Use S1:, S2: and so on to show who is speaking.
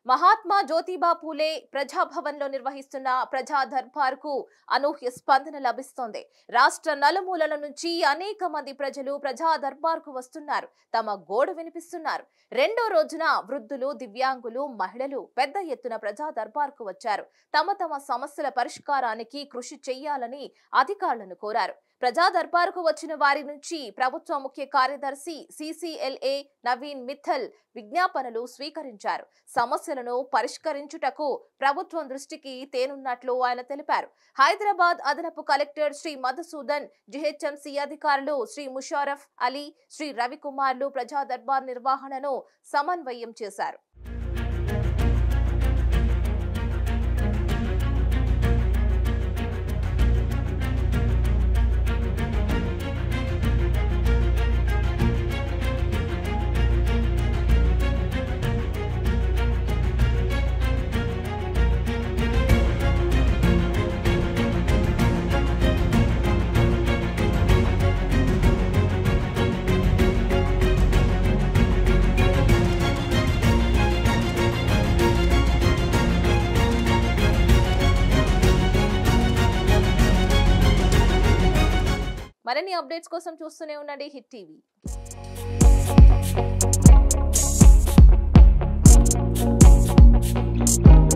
S1: మహాత్మా జ్యోతిబా పూలే ప్రజాభవన్ లో నిర్వహిస్తున్న ప్రజా దర్బార్ కు అనూహ్య స్పందన లభిస్తోంది రాష్ట్ర నలుమూలల నుంచి అనేక మంది ప్రజలు ప్రజా దర్బార్ కు వస్తున్నారు తమ గోడు వినిపిస్తున్నారు రెండో రోజున వృద్ధులు దివ్యాంగులు మహిళలు పెద్ద ఎత్తున ప్రజా దర్బార్ కు వచ్చారు తమ తమ సమస్యల పరిష్కారానికి కృషి చేయాలని అధికారులను కోరారు ప్రజా దర్బారుకు వచ్చిన వారి నుంచి ప్రభుత్వ ముఖ్య కార్యదర్శి సిసిఎల్ఏ నవీన్ మిత్తల్ విజ్ఞాపనలు స్వీకరించారు సమస్యలను పరిష్కరించుటకు ప్రభుత్వం దృష్టికి తేనున్నట్లు ఆయన తెలిపారు హైదరాబాద్ అదనపు కలెక్టర్ శ్రీ మధుసూదన్ జిహెచ్ఎంసీ అధికారులు శ్రీ ముషారఫ్ అలీ శ్రీ రవికుమార్లు ప్రజా దర్బార్ నిర్వహణను సమన్వయం చేశారు మరిన్ని అప్డేట్స్ కోసం చూస్తూనే ఉండండి హిట్ టీవీ
S2: Thank you.